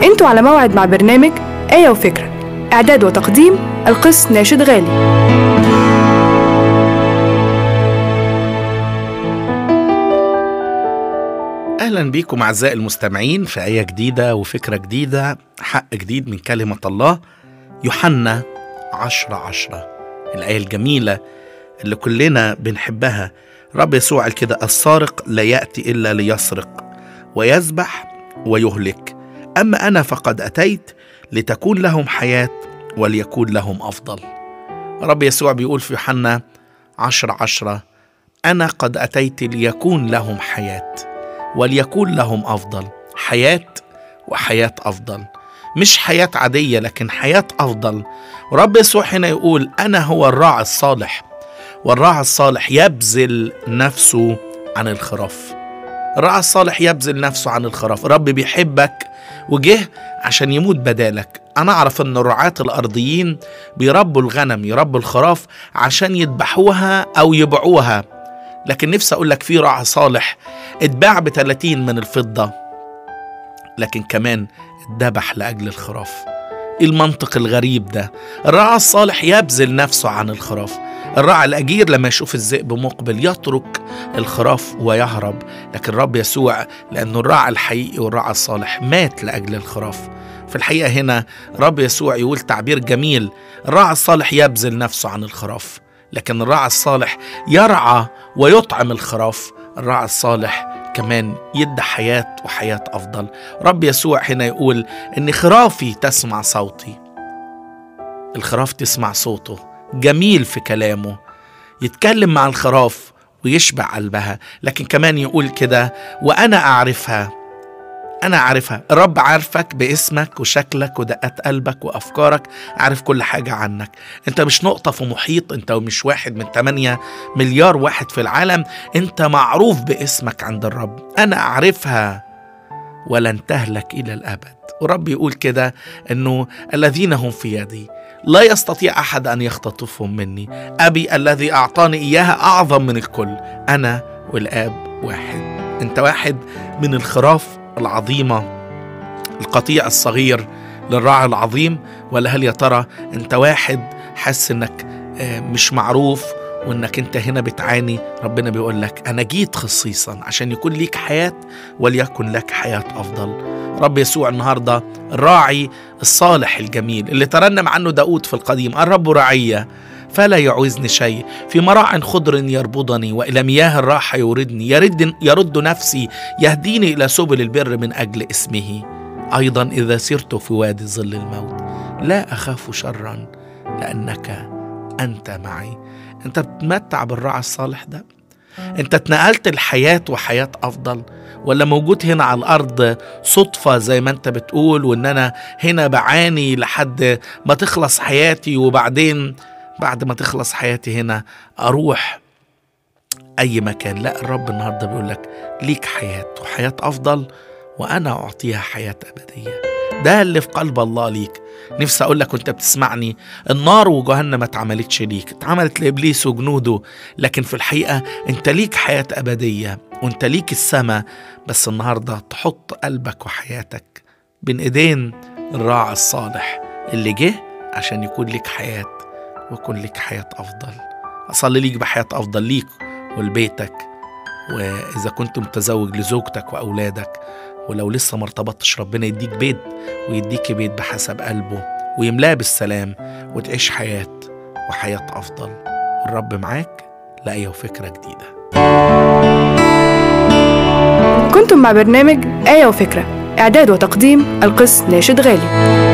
انتوا على موعد مع برنامج آية وفكرة إعداد وتقديم القس ناشد غالي أهلا بيكم أعزائي المستمعين في آية جديدة وفكرة جديدة حق جديد من كلمة الله يوحنا عشرة عشرة الآية الجميلة اللي كلنا بنحبها رب يسوع قال كده السارق لا يأتي إلا ليسرق ويذبح ويهلك أما أنا فقد أتيت لتكون لهم حياة وليكون لهم أفضل رب يسوع بيقول في يوحنا عشرة عشرة أنا قد أتيت ليكون لهم حياة وليكون لهم أفضل حياة وحياة أفضل مش حياة عادية لكن حياة أفضل ورب يسوع هنا يقول أنا هو الراعي الصالح والراعي الصالح يبذل نفسه عن الخراف الراعي الصالح يبذل نفسه عن الخراف الرب بيحبك وجه عشان يموت بدالك أنا أعرف أن الرعاة الأرضيين بيربوا الغنم يربوا الخراف عشان يذبحوها أو يبيعوها لكن نفسي أقول لك في راعي صالح اتباع ب 30 من الفضة لكن كمان اتذبح لأجل الخراف إيه المنطق الغريب ده الراعي الصالح يبذل نفسه عن الخراف الراعي الأجير لما يشوف الذئب مقبل يترك الخراف ويهرب لكن الرب يسوع لأنه الراعي الحقيقي والراعي الصالح مات لأجل الخراف في الحقيقة هنا رب يسوع يقول تعبير جميل الراعي الصالح يبذل نفسه عن الخراف لكن الراعي الصالح يرعى ويطعم الخراف الراعي الصالح كمان يدى حياة وحياة أفضل رب يسوع هنا يقول إن خرافي تسمع صوتي الخراف تسمع صوته جميل في كلامه يتكلم مع الخراف ويشبع قلبها لكن كمان يقول كده وأنا أعرفها أنا عارفها الرب عارفك باسمك وشكلك ودقات قلبك وأفكارك عارف كل حاجة عنك أنت مش نقطة في محيط أنت مش واحد من 8 مليار واحد في العالم أنت معروف باسمك عند الرب أنا أعرفها ولن تهلك إلى الأبد ورب يقول كده أنه الذين هم في يدي لا يستطيع أحد أن يختطفهم مني أبي الذي أعطاني إياها أعظم من الكل أنا والآب واحد أنت واحد من الخراف العظيمة القطيع الصغير للراعي العظيم ولا هل يا ترى انت واحد حاسس انك مش معروف وانك انت هنا بتعاني ربنا بيقول لك انا جيت خصيصا عشان يكون ليك حياة وليكن لك حياة افضل رب يسوع النهاردة الراعي الصالح الجميل اللي ترنم عنه داود في القديم الرب رعية فلا يعوزني شيء في مراع خضر يربضني والى مياه الراحه يوردني يرد يرد نفسي يهديني الى سبل البر من اجل اسمه ايضا اذا سرت في وادي ظل الموت لا اخاف شرا لانك انت معي انت بتتمتع بالراعي الصالح ده انت اتنقلت الحياه وحياه افضل ولا موجود هنا على الارض صدفه زي ما انت بتقول وان انا هنا بعاني لحد ما تخلص حياتي وبعدين بعد ما تخلص حياتي هنا اروح اي مكان لا الرب النهارده بيقول لك ليك حياه وحياه افضل وانا اعطيها حياه ابديه ده اللي في قلب الله ليك نفسي اقول لك وانت بتسمعني النار وجهنم ما اتعملتش ليك اتعملت لابليس وجنوده لكن في الحقيقه انت ليك حياه ابديه وانت ليك السماء بس النهارده تحط قلبك وحياتك بين ايدين الراعي الصالح اللي جه عشان يكون لك حياه ويكون لك حياة أفضل أصلي ليك بحياة أفضل ليك ولبيتك وإذا كنت متزوج لزوجتك وأولادك ولو لسه ما ارتبطتش ربنا يديك بيت ويديك بيت بحسب قلبه ويملاه بالسلام وتعيش حياة وحياة أفضل الرب معاك لآية وفكرة جديدة كنتم مع برنامج آية وفكرة إعداد وتقديم القس ناشد غالي